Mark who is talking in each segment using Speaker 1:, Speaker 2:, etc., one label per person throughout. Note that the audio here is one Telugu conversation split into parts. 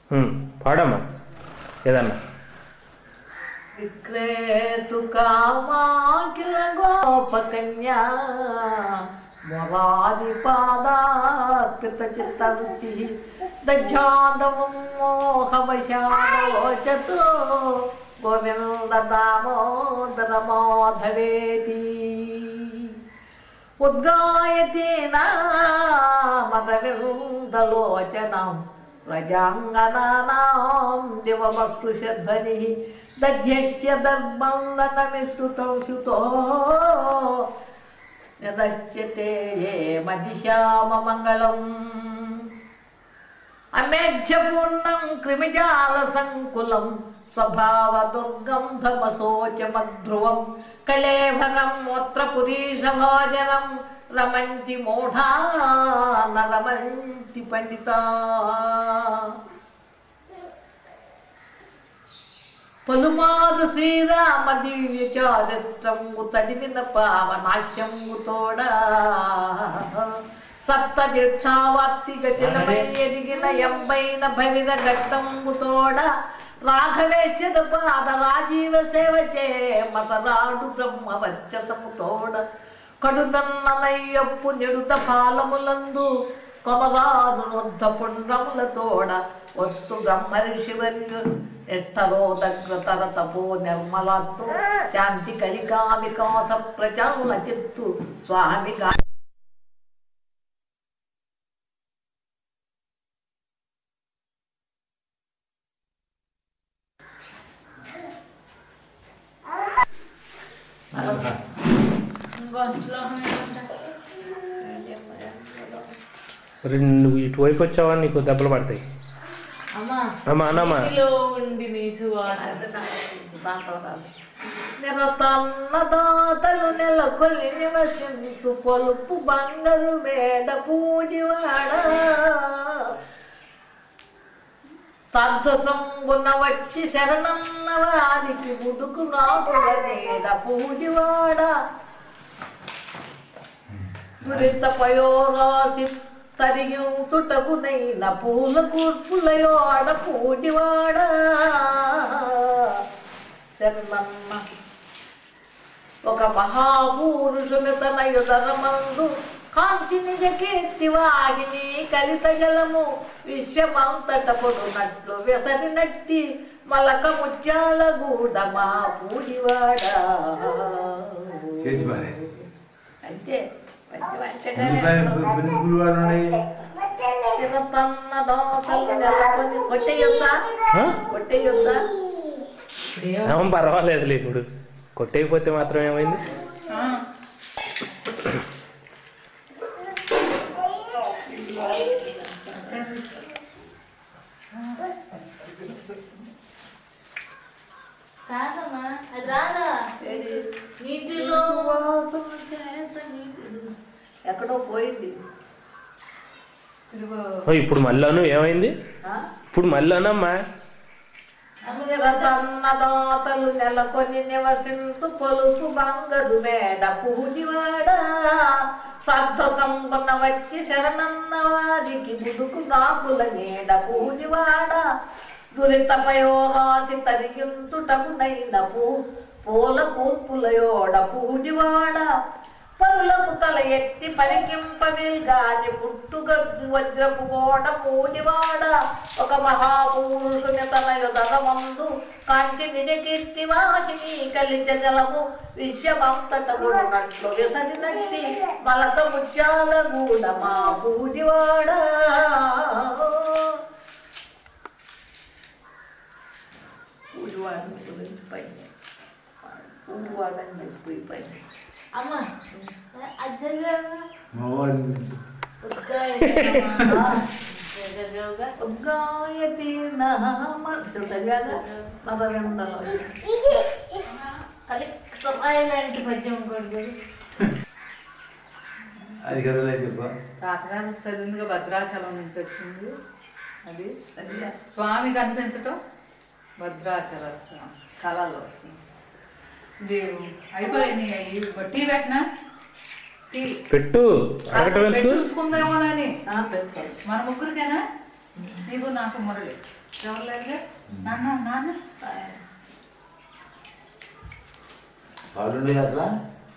Speaker 1: ఉమ్, పాడమ్మా ఏదన్నా
Speaker 2: విక్రేతు కామాఖిల గోపకన్యా మొరాది పాదార్పిత చిత్తవృత్తి దధ్యాదవం మోహవశాదోచతు గోవింద దామోదర మాధవేతి ఉద్గాయతే నామదవిరుదలోచనం రజాంగనానాం దివమస్పృశధ్వని దధ్యస్య దర్భం నమిశ్రుతం శుతో నిదశ్యతే ఏ మదిశామమంగళం అమేధ్యపూర్ణం క్రిమిజాల సంకులం స్వభావ దుర్గంధమశోచమధ్రువం కళేభరం మూత్ర పురీషభోజనం రమంతి మూఢా న రమంతి పండిత పలుమారు శ్రీరామ దివ్య చారిత్రము చదివిన పావనాశ్యము తోడా సప్త దీక్షావాప్తి గతిలమై ఎదిగిన ఎంబైన భవిద ఘట్టంబు తోడ రాఘవేశ్వర పాద రాజీవ సేవ చే మసరాడు బ్రహ్మ వర్చసము తోడ కడుతన్ననయ్యప్పు నిడుత పాలములందు కొమరాదు నొద్ద పుండ్రముల తోడ వస్తు బ్రహ్మర్షివర్యు ఎత్తరోదగ్రతర తపో నిర్మలత్తు శాంతి కలికా వికాస ప్రచార చిత్తు స్వామి గా
Speaker 1: మరి నువ్వు ఇటువైపు వచ్చావా నీకు దెబ్బలు పడతాయి
Speaker 3: అమ్మా
Speaker 1: అమ్మా అనమ్మా
Speaker 3: ఇంటిలో ఉండి నీచు
Speaker 2: నిరతన్నదాతలు నెలకొల్లి నివసించు పొలుపు బంగారు మేడ పూజివాడ సంతసంబున వచ్చి శరణన్న వారికి ముదుకు నాకుల మేడ పూజివాడ దురిత పయోరాసి తరిగించుటకునైన పూల కూర్పులయో ఆడ పూడివాడ శరణన్న ఒక మహాపురుషుని తన యుధనమందు కాంతి నిజ కీర్తి వాహిని కలిత జలము విశ్వమంతట పొడునట్లు వెసరి నట్టి మలక ముత్యాల గూడ మా పూడివాడ
Speaker 4: చేసి మరి
Speaker 2: అంతే మంచి
Speaker 4: ఉల్లిపాయ
Speaker 2: మంచిగానే
Speaker 4: పురుగులు ఉన్నాయి
Speaker 2: కొట్టేయొచ్చా
Speaker 1: ఆ?
Speaker 2: కొట్టేయొచ్చా
Speaker 1: ఏమో పర్వాలేదు ఇప్పుడు కొట్టేయకపోతే మాత్రం ఏమైంది
Speaker 3: కాదమ్మా అది రాదా
Speaker 2: నీటిలో వాసన చేత నీటిలో. ఎక్కడో పోయింది
Speaker 3: ఇదిగో
Speaker 1: ఓ, ఇప్పుడు మళ్ళాను ఏమైంది
Speaker 2: ఆ?
Speaker 1: ఇప్పుడు మళ్ళానమ్మా
Speaker 2: రతన్నదాతలు నెలకొని నివసించు పొలుపు బంగరు మేడ పూజివాడ సర్ధ సంపన్న వచ్చి శరణన్న వారికి ముదుకు నాకుల నీడ పూజివాడ దురితపయో రాసి తరిగించుటకునైన పూ పూల కూర్పులయోడ పూజివాడ పరులకు తల ఎత్తి పరికింపవిల్గాని పుట్టుక వజ్రపు గోడ పూజివాడ ఒక మహాపురుషుని తన యుధనమందు కాంచి నిజ కీర్తి వాహిని కలిచ జలము విశ్వమంతట గుడనట్లు విసరి నట్టి మలక ముత్యాల గూడ మా పూజివాడ పూజివాడని గురించి పైన పూజివాడని పోయి పైన
Speaker 3: అమ్మా అది చదివావా?
Speaker 4: మావాడు
Speaker 3: ఉద్గాయనమ్మా. చదివావుగా?
Speaker 2: గాయతి నామ చదివాగా నవరందలో
Speaker 3: అది సహాయలాంటి పద్యం కొడుకు
Speaker 4: అది కదలే చెప్ప
Speaker 5: తాతగారు చదివిందిగా భద్రాచలం నుంచి వచ్చింది అది
Speaker 2: చదివా
Speaker 5: స్వామి కనిపించటం భద్రాచల కళలో వస్తుంది ఇది అయిపోయినాయి అయ్యి టీ పెట్టినా టీ
Speaker 1: పెట్టు అరగటం ఎందుకు
Speaker 5: పెట్టించుకుందామోనని
Speaker 2: ఆ, పెట్టుకోండి
Speaker 5: మన ముగ్గురికేనా నీవు నాకు మురళి ఎవరు లేదులే నాన్న నాన్న
Speaker 4: వాళ్ళు అట్లా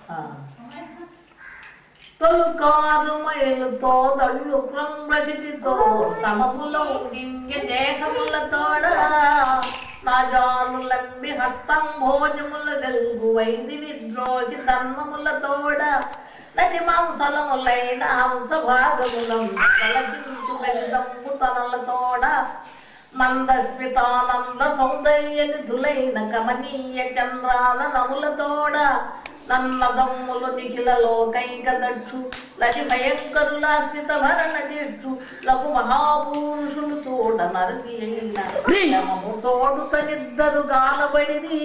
Speaker 2: తొలుకారు మైలుతో దళ్ళు ప్రసిద్ధితో సమములో గింగి దేహములతోడ నా జానులంది హస్తం భోజముల వెలుగు వైదిని ద్రోజి ధర్మములతోడ నది మాంసలములైన హంస భాగములం తలచించు మెల్లంపు తనలతోడ మందస్మితానంద సౌందర్య నిధులైన కమనీయ చంద్రాన నములతోడ నన్నదమ్ములు నిఖిల లోకైక దక్షు లటి భయంకరులాశ్రిత భరణ దీక్షు లఘు మహాపురుషులు చూడ నరది యమము తోడుతనిద్దరు గానబడిది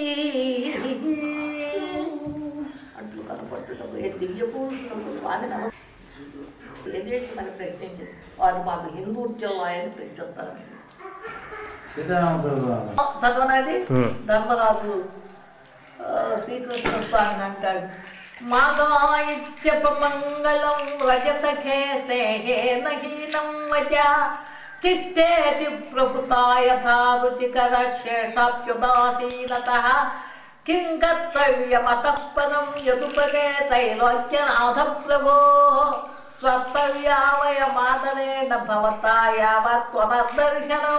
Speaker 2: అట్లు కనపట్టుటకు ఏ దివ్య పురుషులకు స్వామి నమస్కారం ఎదేసి మనం ప్రశ్నించింది వారు మాకు హిందూత్యంలో ఆయన ప్రశ్నిస్తారు
Speaker 4: సీతారామ ప్రభు
Speaker 2: చదవనండి
Speaker 1: Hmm.
Speaker 2: ధర్మరాజు ఆ, శ్రీకృష్ణ స్వామి అంటాడు మాగాయిత్యపమంగళం రజసఖే స్నేహేన హీనం వచ తిష్టేతి ప్రభుతాయ రుచికర శేషాప్యుదాసీనత కిం కర్తవ్యమతః పరం యదుపదే త్రైలోక్యనాథ ప్రభో స్వత్తవ్యావయ మాతరేణ భవతా యావత్ త్వమర్దర్శనం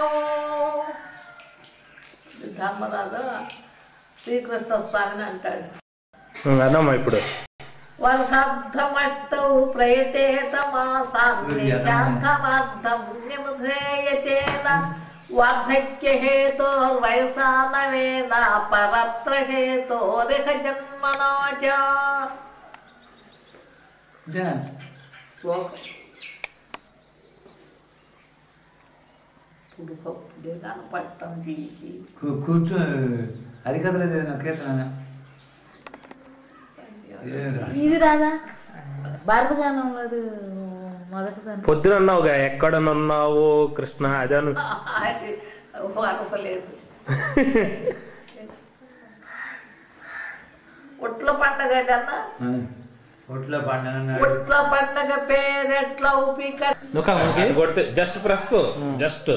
Speaker 2: ధర్మరాజు శ్రీకృష్ణ స్వామిని అంటాడు
Speaker 1: అదమ్మా ఇప్పుడు
Speaker 2: వర్షాబ్ధమష్టౌ ప్రయతేతమాసాంతమర్థం నిమధేయతేన వార్ధక్యహేతోర్వయసానవేన పరత్రహేతోరిహ జన్మనా చ శ్లోకం పుడుకో దేదాన పట్టం తీసి
Speaker 4: కూ- కూర్చో హరికథలేదు ఏదైనా కీర్తన ఏరా?
Speaker 3: ఇది రాదా భారతగానం అది మొదటి దాన్ని
Speaker 1: పొద్దున అన్నావుగా ఎక్కడనున్నావు కృష్ణ అదను
Speaker 2: అది వరసలేదు ఒట్ల పండగ కన్నా
Speaker 4: ఆ. ఒట్లో పండుగ
Speaker 2: ఒట్ల పండగ పేరెట్ల ఉపిక
Speaker 1: అది కొడితే జస్ట్ ప్రెస్ జస్ట్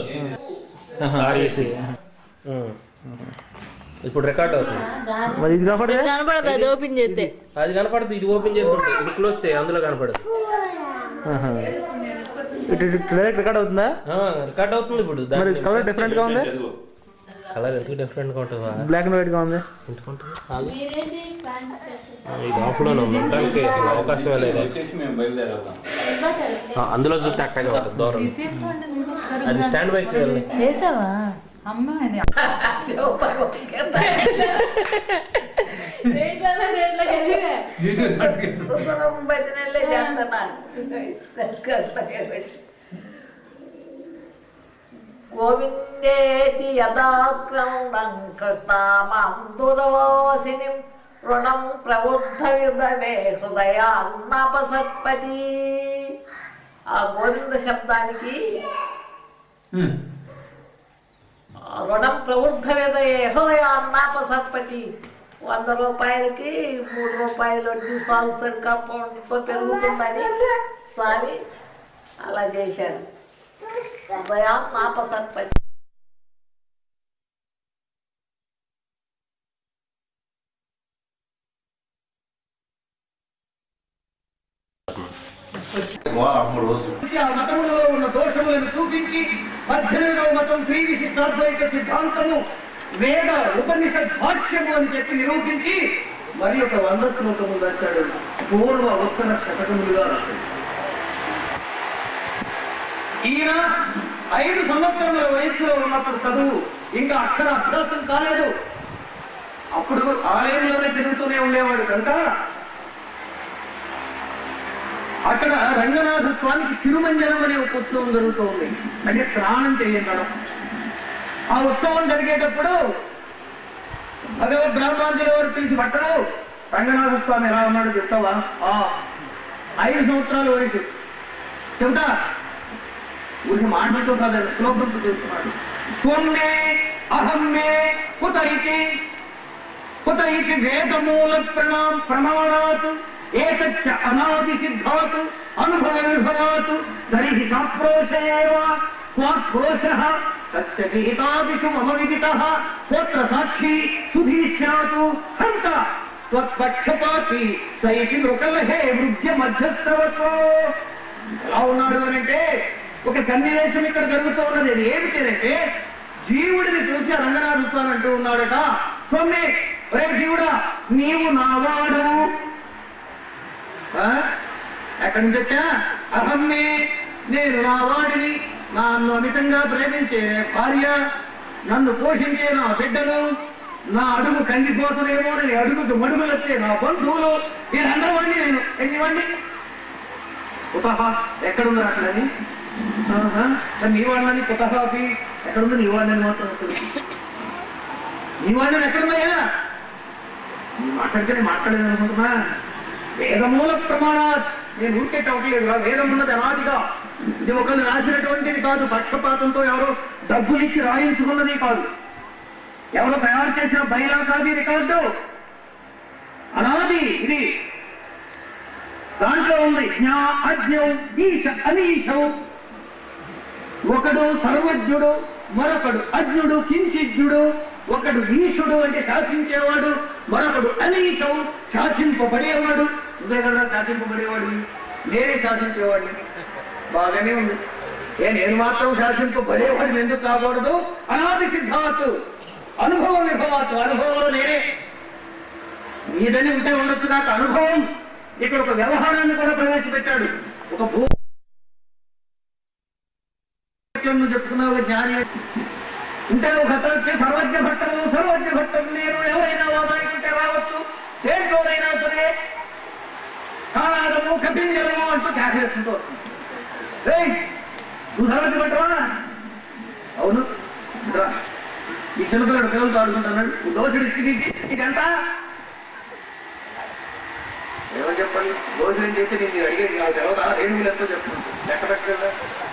Speaker 1: ఇప్పుడు రికార్డ్ అవుతుంది మరి ఇది కనపడదు
Speaker 3: కనపడదు అది ఓపెన్ చేస్తే
Speaker 1: అది కనపడదు ఇది ఓపెన్ చేసి ఉంటుంది ఇది క్లోజ్ చేయి అందులో కనపడదు
Speaker 6: డైరెక్ట్ రికార్డ్ అవుతుందా
Speaker 1: రికార్డ్ అవుతుంది ఇప్పుడు
Speaker 6: మరి కలర్ డిఫరెంట్ గా ఉంది
Speaker 1: కలర్ ఎందుకు డిఫరెంట్ గా ఉంటుందా
Speaker 6: బ్లాక్ అండ్ వైట్ గా ఉంది
Speaker 1: ఎంచుకుంటుంది కాదు. ఇది ఆఫ్ లోనే ఉంది ఉండడానికి అసలు అవకాశం లేదు
Speaker 4: వచ్చేసి మేము బయలుదేరతాం
Speaker 1: ఆ, అందులో చూస్తే అట్టగా ఉంటుంది దూరం
Speaker 5: తీసుకోండి మీరు
Speaker 1: అది స్టాండ్ బైక్ వెళ్ళి
Speaker 3: చేసావా
Speaker 5: అమ్మాయి
Speaker 2: సుందరం భజనలే చేస్తున్నాను గోవిందేతి యదాక్రమణం కృష్ణామాం దురవాసిని రుణం ప్రబుద్ధ యుధమే హృదయాన్నపసత్పతి ఆ గోవింద శబ్దానికి ఆ రుణం ప్రబుద్ధ విధయే హృదయాన్నపసత్పతి వంద రూపాయలకి మూడు రూపాయలు వడ్డీ సాల్సర్ కాంపౌండ్తో పెరుగుతుందని స్వామి అలా చేశారు హృదయాన్నపసత్పతి
Speaker 7: ఆ మతములో ఉన్న దోషములను చూపించి పద్దెనిమిదవ మతం శ్రీ విశిష్టాద్వైత సిద్ధాంతము వేద ఉపనిషత్ భాష్యము అని చెప్పి నిరూపించి మరి ఒక వంద శ్లోకము రాశాడు పూర్వ ఉత్తర శతకములుగా రాశాడు ఈయన ఐదు సంవత్సరముల వయసులో ఉన్నప్పుడు చదువు ఇంకా అక్షర అభ్యాసం కాలేదు అప్పుడు ఆలయంలోనే తిరుగుతూనే ఉండేవాడు కనుక అక్కడ రంగనాథ స్వామికి తిరుమంజనం అనే ఒక ఉత్సవం జరుగుతూ ఉంది అంటే స్నానం చేయించడం ఆ ఉత్సవం జరిగేటప్పుడు భగవద్ బ్రహ్మాంజలి వారు పిలిచి పట్టడు రంగనాథ స్వామి ఎలా ఉన్నాడు చెప్తావా ఆ ఐదు సంవత్సరాల వయసు చెబుతా ఊరికి మాటలతో కాదు శ్లోకంతో చెప్తున్నాడు త్వమ్మే అహం మే కుత ఇతి కుత ఇతి వేదమూల ప్రణాం ప్రమాణాత్ ఏతచ్చ అనాది సిద్ధాత్ అనుభవ విభవాత్ దరిహి సాప్రోషయేవ స్వార్థోషః తస్య విహితాదిషు మమ విదితః పుత్ర సాక్షి సుధీ స్యాతు హంత త్వత్పక్షపాతి సైకి నృకలహే వృద్ధ్య మధ్యస్థవత్వో ఎలా ఉన్నాడు అని అంటే ఒక సన్నివేశం ఇక్కడ జరుగుతూ ఉన్నది అది ఏమిటి అంటే జీవుడిని చూసి ఆ రంగనాథ స్వామి అంటూ ఉన్నాడట స్వామి ఒరే జీవుడా నీవు నావాడు ఆ? ఎక్కడి నుంచి వచ్చా అహమ్మే నేను నా వాడిని నన్ను అమితంగా ప్రేమించే భార్య నన్ను పోషించే నా బిడ్డలు నా అడుగు కందిపోతుందేమో అని అడుగుకు మడుగులొచ్చే నా బంధువులు వీరందరూ వాడిని నేను ఎన్ని వాడిని కుతహ ఎక్కడుంది అక్కడని ఆహా, మరి నీ వాళ్ళని కుతహాకి ఎక్కడుంది నీ వాళ్ళని మాత్రం ఎక్కడ నీ వాళ్ళని ఎక్కడున్నాయా నీ మాట్లాడితే నేను మాట్లాడలేదు అనుకుంటున్నా వేదమూల ప్రమాణాత్ నేను ఊరికే చెప్పలేదు వేదం ఉన్నది అనాదిగా ఇది ఒకళ్ళు రాసినటువంటిది కాదు పక్షపాతంతో ఎవరో డబ్బులు ఇచ్చి రాయించుకున్నది కాదు ఎవరో తయారు చేసిన బైలా కాదు ఇది కాదు అనాది ఇది దాంట్లో ఉంది జ్ఞా అజ్ఞం ఈశ అనీశం ఒకడు సర్వజ్ఞుడు మరొకడు అజ్ఞుడు కించిజ్ఞుడు ఒకడు ఈశుడు అంటే శాసించేవాడు మరొకడు అనీశం శాసింపబడేవాడు నువ్వే కదా శాసింపబడేవాడు నేనే శాసించేవాడిని బాగానే ఉంది ఏ నేను మాత్రం శాసింపబడేవాడిని ఎందుకు కాకూడదు అనాది సిద్ధాత్ అనుభవం విభవాత్ అనుభవంలో నేనే నీదని ఉంటే ఉండొచ్చు నాకు అనుభవం ఇక్కడ ఒక వ్యవహారాన్ని కూడా ప్రవేశపెట్టాడు ఒక భూ నువ్వు చెప్పుకున్నావు ఒక జ్ఞాని ఉంటే ఒక అతను వచ్చి సర్వజ్ఞ భట్టము సర్వజ్ఞ భట్టము నేను ఎవరైనా వాదానికి ఉంటే రావచ్చు దేంట్లోనైనా సరే కాలాగము కపింజలము అంటూ కేకేస్తుంటూ వస్తుంది ఏయ్, నువ్వు సర్వజ్ఞ భట్టమా అవును రా. ఈ చిన్నపిల్లడు పిల్లలతో ఆడుకుంటున్నాడు దోషుడు ఇసుక ఇదంతా ఏమని చెప్పాలి భోజనం చేస్తే నేను అడిగేది నాకు తెలవదా రేణువులు ఎంతో చెప్పండి లెక్క పెట్టగలరా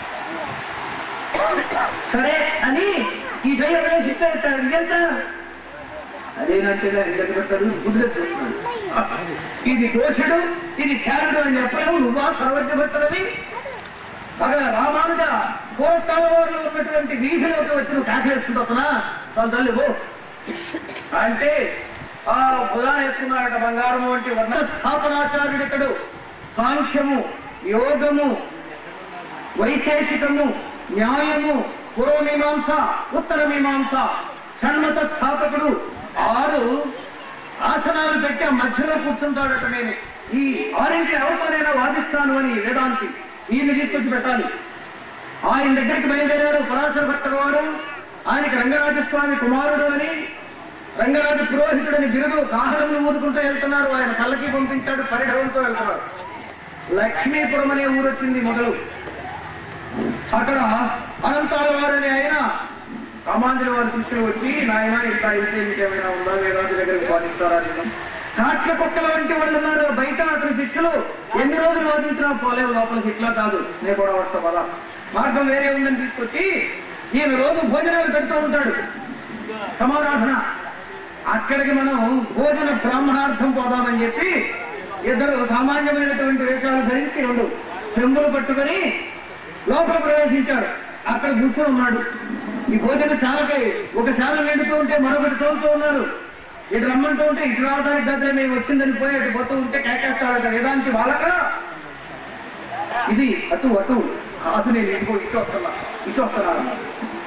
Speaker 7: సరే అని ఈ చెయ్యి సిద్ధేస్తాడు ఇదెంత అదేనంటేగా ఇది పెట్టాడు గుడ్లు చూస్తున్నాడు ఇది దోషుడు ఇది శారుడు అని చెప్పలేవు నువ్వా సర్వజ్ఞ భక్తులని అక్కడ రామానుజ పూర్వకాలంలో ఉన్నటువంటి వీధిలోకి వచ్చి నువ్వు కాకేసుకుంటున్నా వాళ్ళ తల్లి పో అంటే ఆ బుధాన వేసుకున్నాడట బంగారం వంటి వర్ణ స్థాపనాచార్యుడు ఇతడు సాంఖ్యము యోగము వైశేషికము న్యాయము పూర్వమీమాంస ఉత్తర మీమాంస షణ్మత స్థాపకుడు ఆరు ఆసనాలు పెట్టి ఆ మధ్యలో కూర్చుంటాడట నేను ఈ ఆరింటి ఎవరితోనైనా వాదిస్తాను అని వేదాంతి ఈయన్ని తీసుకొచ్చి పెట్టాలి ఆయన దగ్గరికి బయలుదేరారు పరాశర భట్టర్ వారు ఆయనకి రంగరాజస్వామి కుమారుడు అని రంగరాజు పురోహితుడని బిరుదు కాహళములు ఊదుకుంటూ వెళ్తున్నారు ఆయన కళ్ళకి పంపించాడు పరిఢవంతో వెళ్తున్నారు లక్ష్మీపురం అనే ఊరు వచ్చింది మొదలు అక్కడ అనంతాల వారిని ఆయన కామాంజలి వారి శిష్యులు వచ్చి నాయన ఇంకా ఇంతే ఇంకేమైనా ఉందా వేదాంతి దగ్గరికి వాదిస్తారా నేను కాట్ల కుక్కల వంటి వాళ్ళు ఉన్నారు బయట అతని శిష్యులు ఎన్ని రోజులు వాదించినా పోలేవు లోపలికి ఇట్లా కాదు నేను కూడా వస్తా పదా మార్గం వేరే ఉందని తీసుకొచ్చి ఈయన రోజు భోజనాలు పెడుతూ ఉంటాడు సమారాధన అక్కడికి మనం భోజన బ్రాహ్మణార్థం పోదామని చెప్పి ఇద్దరు సామాన్యమైనటువంటి వేషాలు ధరించి రెండు చెంబులు పట్టుకొని లోపల ప్రవేశించాడు అక్కడ కూర్చొని ఉన్నాడు ఈ భోజన శాలకై ఒక శాల నిండుతూ ఉంటే మరొకటి తోలుతూ ఉన్నారు ఇటు రమ్మంటూ ఉంటే ఇటు రావడానికి దగ్గర మేము వచ్చిందని పోయి అటు పోతూ ఉంటే కేకేస్తాడట వేదాంతి వాళ్ళక ఇది అటు అటు అటు నేను ఇటుకో ఇటు వస్తున్నా ఇటు వస్తున్నా అన్నాడు.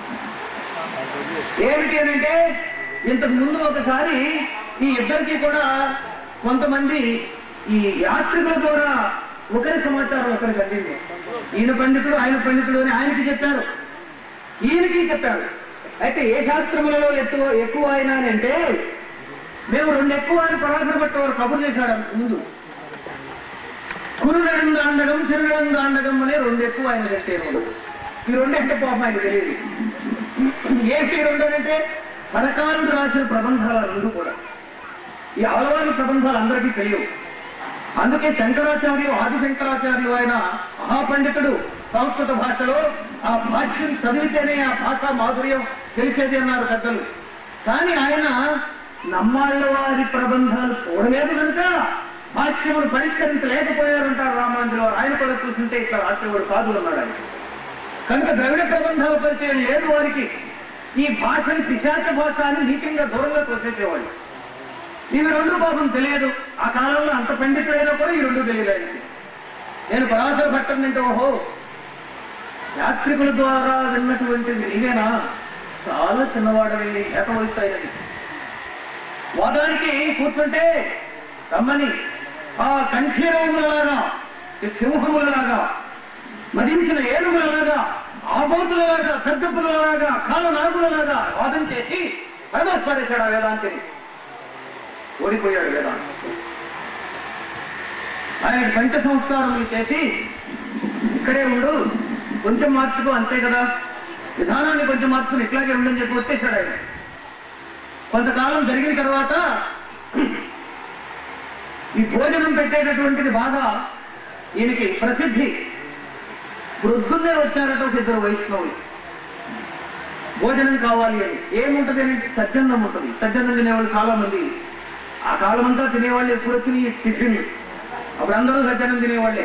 Speaker 7: ఏమిటి అని అంటే ఇంతకు ముందు ఒకసారి ఈ ఇద్దరికి కూడా కొంతమంది ఈ యాత్రికుల ద్వారా ఒకరి సమాచారం ఒకరికి అందింది ఈయన పండితుడు ఆయన పండితుడు అని ఆయనకి చెప్పారు ఈయనకి చెప్పారు అయితే ఏ శాస్త్రములలో ఎక్కువ ఎక్కువ ఆయన అని అంటే మేము రెండు ఎక్కువ ఆయన పరాశర పట్ట వారు కబురు చేశాడు అంతకు ముందు కురుగడం దాండగం చిరుగడం దాండగం అనే రెండు ఎక్కువ ఆయన కట్టారు ఈ రెండు అంటే పాపం ఆయన తెలియదు ఏంటి ఈ రెండు అంటే పరకారుడు రాసిన ప్రబంధాలు రెండు కూడా ఈ అలవారి ప్రబంధాలు అందరికీ తెలియవు అందుకే శంకరాచార్యులు ఆది శంకరాచార్యులు ఆయన మహాపండితుడు సంస్కృత భాషలో ఆ భాష్యం చదివితేనే ఆ భాషా మాధుర్యం తెలిసేది అన్నారు పెద్దలు కానీ ఆయన నమ్మాళ్ళ వారి ప్రబంధాలు చూడలేదు కనుక భాష్యములు పరిష్కరించలేకపోయారంటారు రామాంజుల వారు ఆయన కూడా చూస్తుంటే ఇట్లా రాసేవాడు కాదు అన్నాడు ఆయన కనుక ద్రవిడ ప్రబంధాల పరిచయం లేదు వారికి ఈ భాషని పిశాచ భాష అని నీచంగా దూరంగా తోసేసేవాళ్ళు ఇవి రెండు పాపం తెలియదు ఆ కాలంలో అంత పండితుడైనా కూడా ఈ రెండు తెలియదు ఆయనకి నేను పరాశర భట్టం అంటే ఓహో యాత్రికుల ద్వారా విన్నటువంటి నీవేనా చాలా చిన్నవాడవి ఏక వయసు అయినది వాదానికి కూర్చుంటే రమ్మని ఆ కంఠీరములలాగా ఈ సింహములలాగా మదించిన ఏనుగులలాగా ఆబోతులలాగా పెద్దపులలాగా కాల నాగులలాగా వాదం చేసి పరమస్పరేశాడు ఆ వేదాంతిని ఓడిపోయాడు వేదాంతి ఆయన పంచ సంస్కారములు చేసి ఇక్కడే ఉండు కొంచెం మార్చుకో అంతే కదా విధానాన్ని కొంచెం మార్చుకుని ఇట్లాగే ఉండని చెప్పి వచ్చేసాడు ఆయన కొంతకాలం జరిగిన తర్వాత ఈ భోజనం పెట్టేటటువంటిది బాగా ఈయనకి ప్రసిద్ధి వృద్ధులే వచ్చారట ఒక ఇద్దరు వైష్ణవులు భోజనం కావాలి అని ఏముంటది అని సజ్జన్నం ఉంటుంది సజ్జన్నం తినేవాళ్ళు చాలా మంది ఆ కాలం అంతా తినేవాళ్ళు ఎప్పుడు వచ్చి టిఫిన్ అప్పుడు అందరూ సజ్జనం తినేవాళ్ళే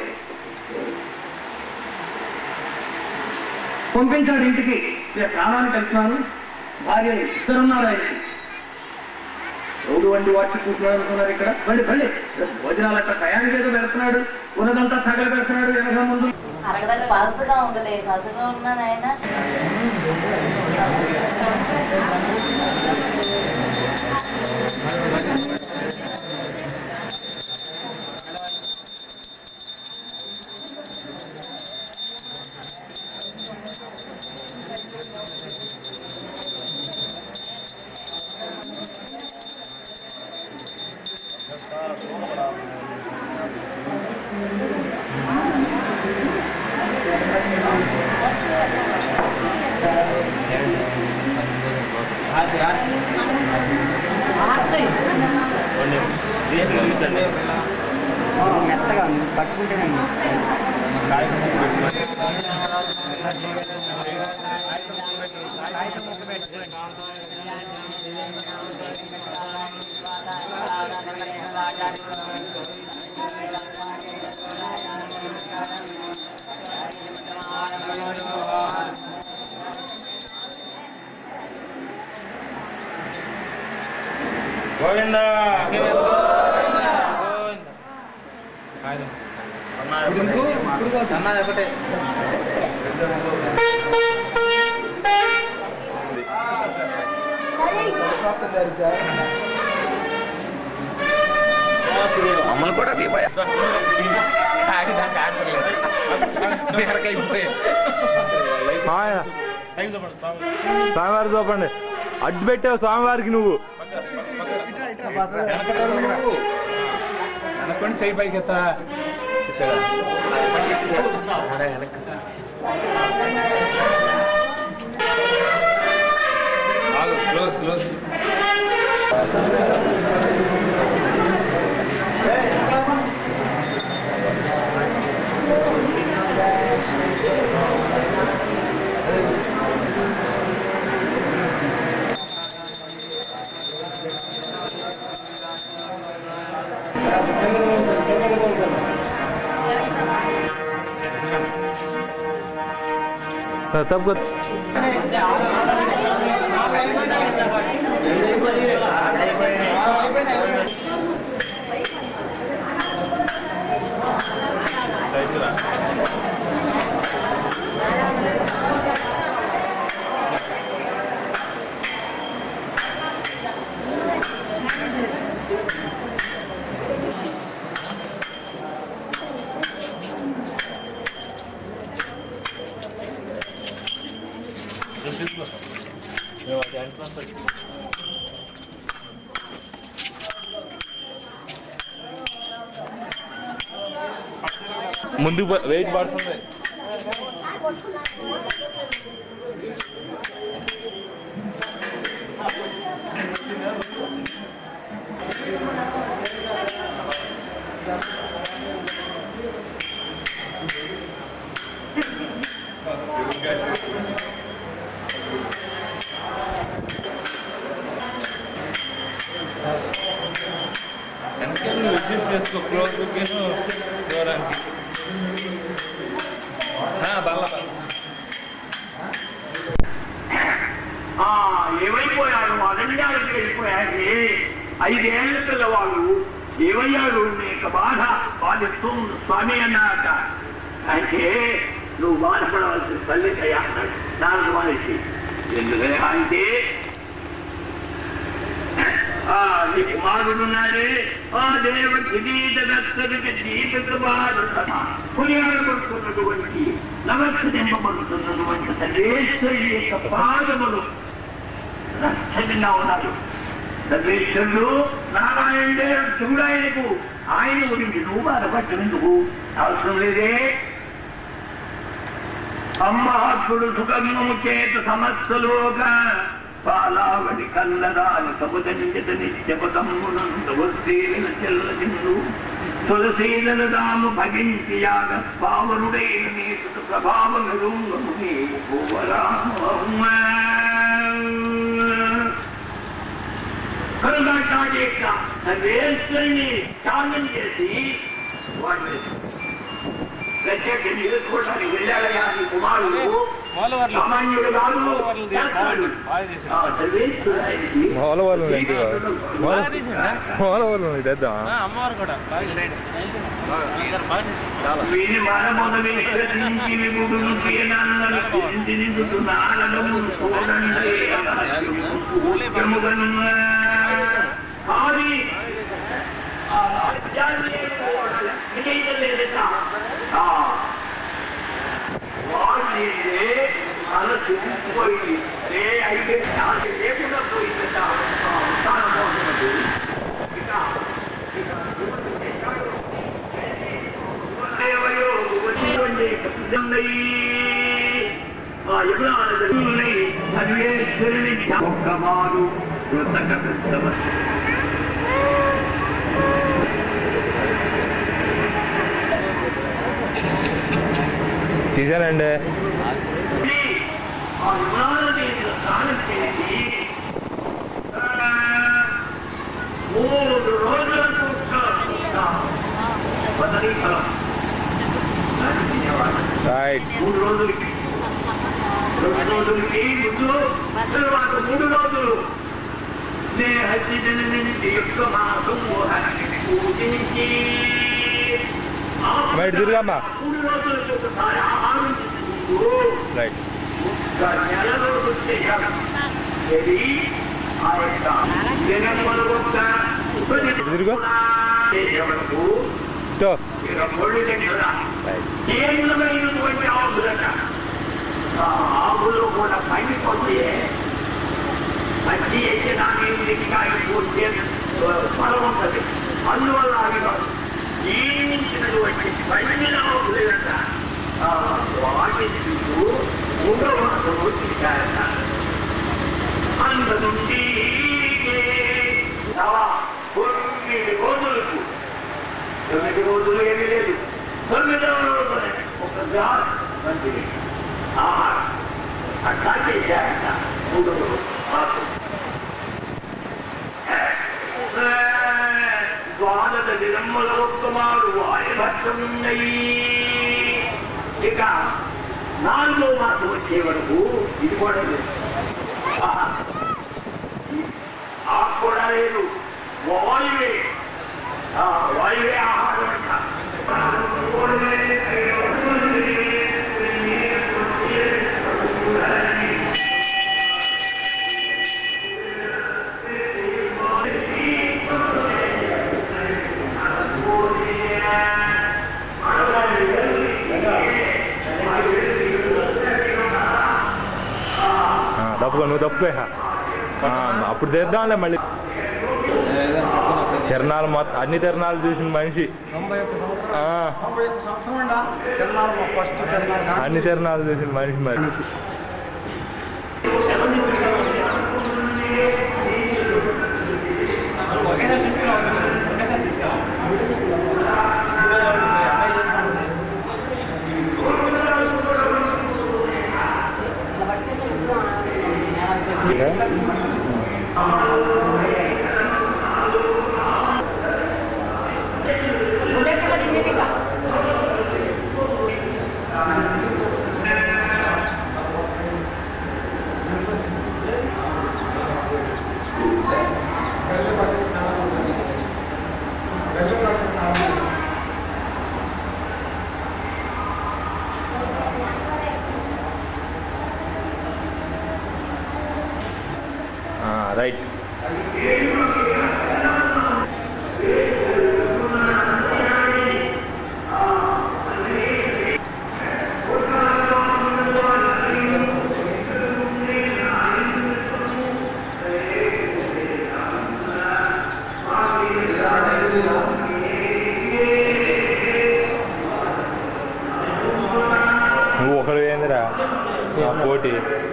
Speaker 7: పంపించాడు ఇంటికి నేను స్నానానికి వెళ్తున్నాను భార్య ఇద్దరున్నారు ఆయనకి రోడ్డు వండి వాచి కూర్చున్నాడు అనుకున్నారు ఇక్కడ వెళ్ళి వెళ్ళి భోజనాలు అట్లా టయానికి ఏదో పెడుతున్నాడు ఉన్నదంతా సగలు పెడుతున్నాడు వెనక ముందు
Speaker 8: అక్కడ పసుగా ఉండలే పసుగా ఉన్నాను ఆయన
Speaker 6: మెత్తగా పట్టుకుంటేనే
Speaker 1: గోవింద అన్నది ఒకటే
Speaker 9: అమ్మను కూడా దీపయ్య
Speaker 6: మామయ్య స్వామివారి చూపండి అడ్డు పెట్టావు స్వామివారికి నువ్వు
Speaker 1: వెనకొని చెయ్యి పైకి ఎత్తా స్లో స్లో
Speaker 6: తప్పు ముందు వెయిట్ పడుతుంది వెనకాల విజిట్ చేసుకో క్లోజ్ లొకేషన్ దూరానికి బల్ల
Speaker 7: ఏమైపోయాడు అరణ్యానికి వెళ్ళిపోయాడే ఐదేళ్ల పిల్లవాడు ఏమయ్యాడు నీకు బాధ బాధిస్తూ ఉంది స్వామి అన్నాక అంటే నువ్వు బాధపడవలసిన తల్లికయ్యా అన్నాడు నాలుగు మనిషి ఎందుకని అంటే ఆ నీ కుమారుడున్నాడే ఆ దేవ కిరీట దత్తరికి దీపిక కొనియాడబడుతున్నటువంటి నమస్కరింపబడుతున్నటువంటి సర్వేశ్వరి యొక్క పాదములు రక్షణగా ఉన్నారు సర్వేశ్వరుడు నారాయణుడే శివుడాయనకు ఆయన గురించి నువ్వు బాధపడ్డందుకు అవసరం లేదే అమ్మాత్ముడు సుఖము చేత సమస్తలోక పాలావడి కల్లదాని సముదంజత నిత్యపదమ్మునందవస్తీల చెల్లదిందు తులసీలల దాము భగించి యాగ పావనుడైన నీకు ప్రభావములు నీవు కరుణాచార్య సర్వేశ్వరిని త్యాగం చేసి వాడిని ప్రత్యేక నిలుచుకోవడానికి వెళ్ళాడయా నీ కుమారుడు సామాన్యుడు కాదు చేస్తాడు. ఆ సర్వేశ్వరుడికి
Speaker 6: మూల వాళ్ళు ఎంత మూల వాళ్ళు తెద్దాం
Speaker 1: అమ్మవారు కూడా
Speaker 7: వీరి మనమును విశ్వసించి విముడును ప్రియనాన్నలు పిండి నిండుతున్నాలను చూడండి ఉద్యముగను ఆది ఆ రాజ్యాన్ని విజయలేదట ఆ వాళ్ళే మనసు పోయింది ఏ అయితే శాంతి లేకుండా పోయిందట ఆ అవసాన మోసములు. ఇక ఇక దేవయో వచ్చివండి కపిలందయి ఆ యుగానదరులై సర్వేశ్వరుని ఒక్కమారు కృతక
Speaker 6: తీసానండి
Speaker 7: ఆ యుగానది స్నానం చేసి ఆ, మూడు రోజులకు పదవి ఫలం దాన్ని తినేవాడు
Speaker 6: రైట్
Speaker 7: మూడు రోజులకి రెండు రోజులకి ముందు తర్వాత మూడు రోజులు నే హత్య జననింటి యొక్క మాసం మోహనాన్ని పూజించి ఆ
Speaker 6: బయట తిరుగమ్మా.
Speaker 7: మూడు రోజులకి ఒకసారి ఆహారం తీసుకుంటూ
Speaker 6: రైట్
Speaker 7: ఒక నెల రోజులు చేయాలి ఇది ఆ యొక్క జగన్మల యొక్క
Speaker 6: తిరుగు.
Speaker 7: వరకు
Speaker 6: తో
Speaker 7: ఇక ముళ్ళు దగ్గర కేంద్రమైనటువంటి ఆవులట ఆ ఆవులు కూడా పైపోతే మంచి అయితే దాని కాయపోతే ఫలం ఉంటుంది అందువల్ల అవి జీవించినటువంటి పైన ఆవులేట వాటి చుట్టూ మూడవ మాసము తీశారట అంత నుండి తొమ్మిది రోజులకు తొమ్మిది రోజులు ఏమీ లేదు తొమ్మిదవ రోజు ఒక గ్లాస్ మంచిది ఆహారం అట్లా చేశారట మూడవ రోజు మాసం ద్వాదశ దినముల ఒక్కమారు వాయుభక్షమున్నాయి ఇక నాలుగో మాసం వచ్చే వరకు ఇది కూడా లేదు ఆహా. ఆ కూడా లేదు వాయువే ఆ వాయువే ఆహారం అంట
Speaker 6: తప్పుకో నువ్వు తప్పుకో ఇక. ఆ, అప్పుడు తెద్దాంలే మళ్ళీ తిరణాలు మొత్తం అన్ని తిరణాలు చూసిన మనిషి
Speaker 10: తొంభై ఒక్క సంవత్సరం
Speaker 6: ఆ,
Speaker 10: తొంభై ఒక్క సంవత్సరం అండా తిరునాళ్ళు ఫస్ట్ తిరునాళ్ళు కానీ
Speaker 6: అన్ని తిరణాలు చూసిన మనిషి మరి రైట్ నువ్వు ఒకడు ఏందిరా ఆ పోటీ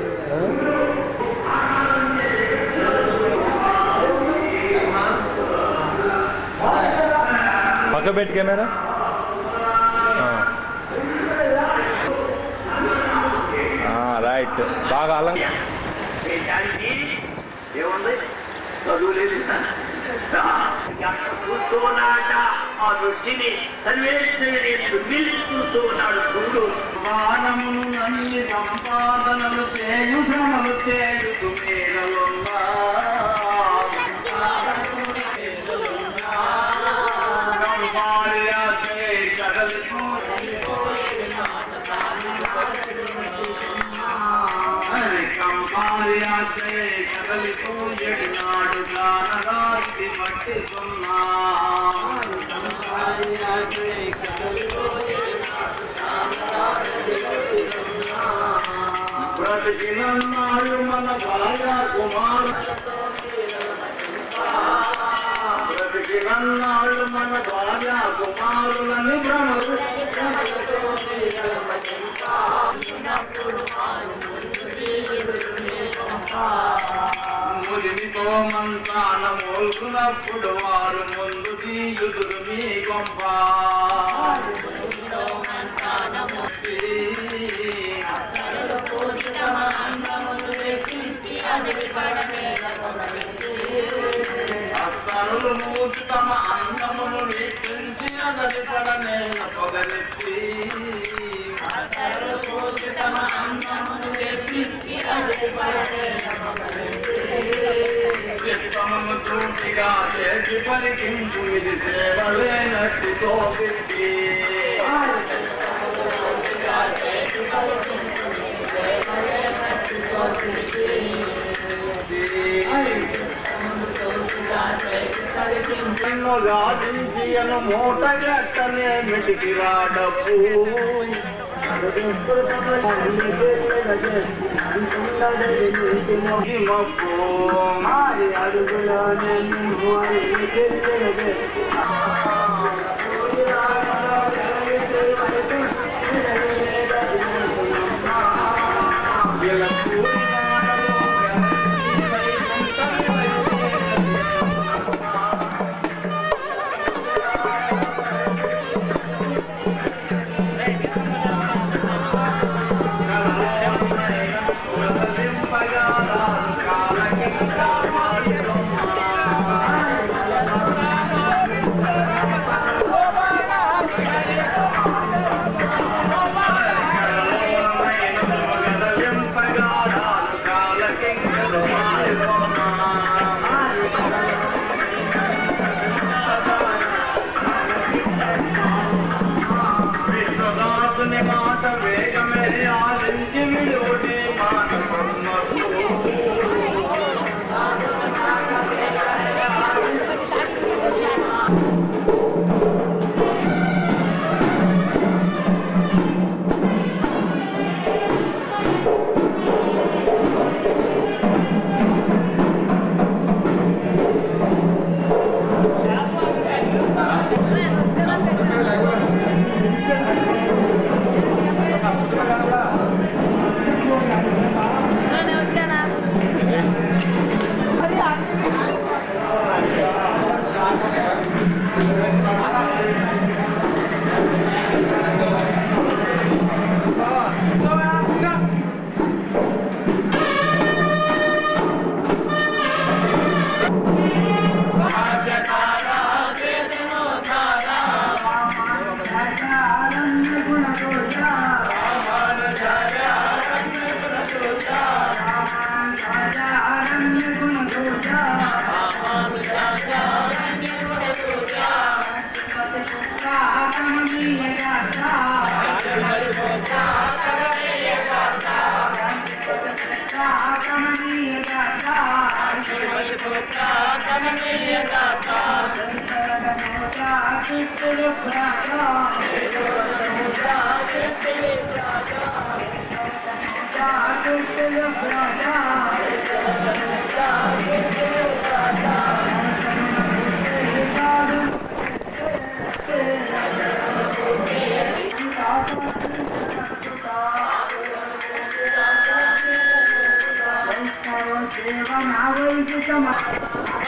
Speaker 6: పక్క పెట్టి కెమెరా రైట్ బాగా అలా
Speaker 7: ఏముంది చదువు లేదు కూర్చోనాట ఆ దృష్టిని సర్వేశ్వరుడు నిలుస్తూ ఉన్నాడు చూడు మానమును అన్ని సంపాదనలు చేయు శ్రమలు చేయుతు మేలున్నా కంపార్యాత్రే కదలితో ఎడినాడు గానరాతి పట్టిస్తున్నా బ్రతికినన్నాడు మన బాగా కుమారు బ్రతికినన్నాడు మన బాగా కుమారులని భ్రమలు ముదిమితో మంతాన మోల్కున్నప్పుడు వారు ముందు తీయుదురు మీ గొప్ప అత్తరులు మూసి తమ అందమును వీక్షించి అదరి పడనేల పొగరెత్తి చిత్తమును తూటిగా చేసి పరికింపు ఇది సేవలేనట్టు తోపిట్టి ఎన్నో గాజించి అను మూట గట్టనే మిటికి రాడప్పు మప్పు మారి అడుగులోనే విశ్వనాథుని మాట వేగమే ఆలించి విడుడి మానకున్నట్టు
Speaker 11: వైష్ణవ సేవ నావైపుతమ